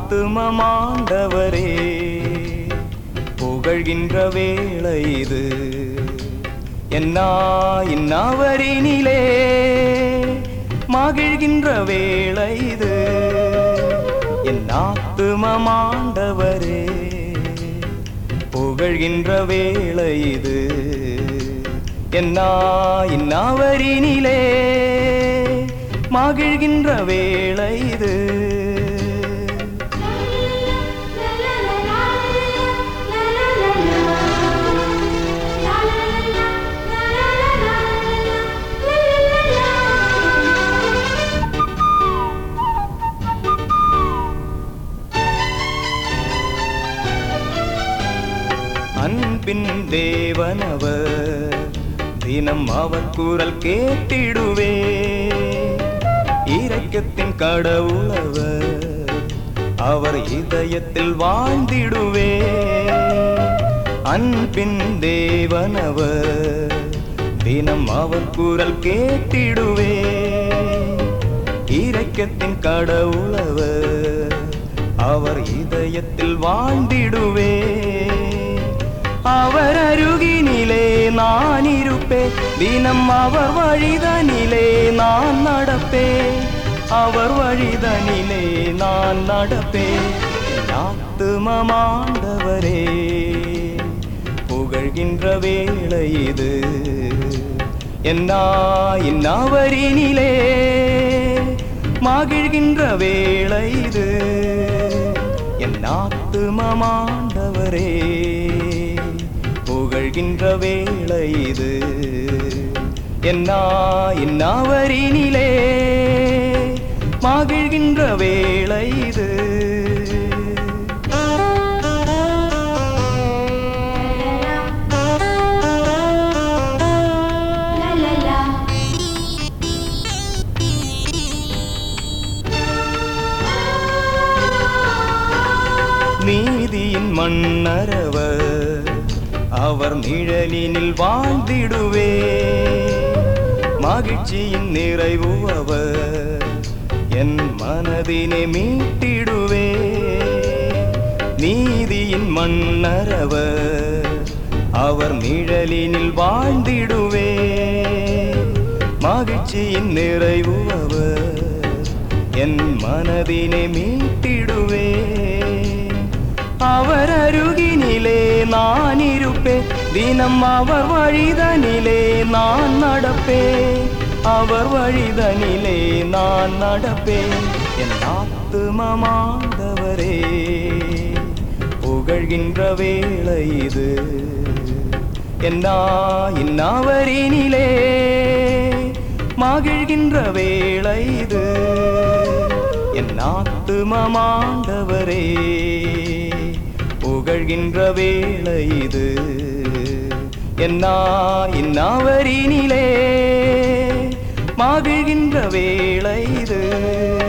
ஆத்துமமாண்டவரே புகழ்கின்ற வேளை இது என்னா இன்னாவரினிலே மகிழ்கின்ற வேளை இது என் ஆத்துமமாண்டவரே புகழ்கின்ற வேளை இது என்னா இன்னாவரினிலே மகிழ்கின்ற வேளை இது அன்பின் தேவனவர் தினம் அவர் குரல் கேட்டிடுவே இரக்கத்தின் கடவுளவர் அவர் இதயத்தில் வாழ்ந்திடுவே அன்பின் தேவனவர் தினம் அவர் குரல் கேட்டிடுவே இரக்கத்தின் கடவுளவர் அவர் இதயத்தில் வாழ்ந்திடுவே அவர் அருகினிலே நான் இருப்பேன் தினம் அவர் வழிதனிலே நான் நடப்பேன் அவர் வழிதனிலே நான் நடப்பேன் என் ஆத்துமமாண்டவரே புகழ்கின்ற வேளை இது என்னா இன்னாவரினிலே மகிழ்கின்ற வேளை இது என் ஆத்துமமாண்டவரே புகழ்கின்ற வேளை இது என்னா இன்னாவரினிலே மகிழ்கின்ற வேளை இது நீதியின் மன்னரவர் அவர் நிழலினில் வாழ்ந்திடுவே மகிழ்ச்சியின் நிறைவு அவர் என் மனதினை மீட்டிடுவே நீதியின் மன்னரவர் அவர் நிழலினில் வாழ்ந்திடுவே மகிழ்ச்சியின் நிறைவு அவர் என் மனதினை மீட்டிடுவே அவர் அருகினிலே நான் இருப்பேன் தினம் அவர் வழிதனிலே நான் நடப்பேன் அவர் வழிதனிலே நான் நடப்பேன் என் ஆத்துமமாண்டவரே புகழ்கின்ற வேளை இது என்னா இன்னாவரினிலே மகிழ்கின்ற வேளை இது என் ஆத்துமமாண்டவரே புகழ்கின்ற வேளை இது என்னா இன்னாவரினிலே மகிழ்கின்ற வேளை இது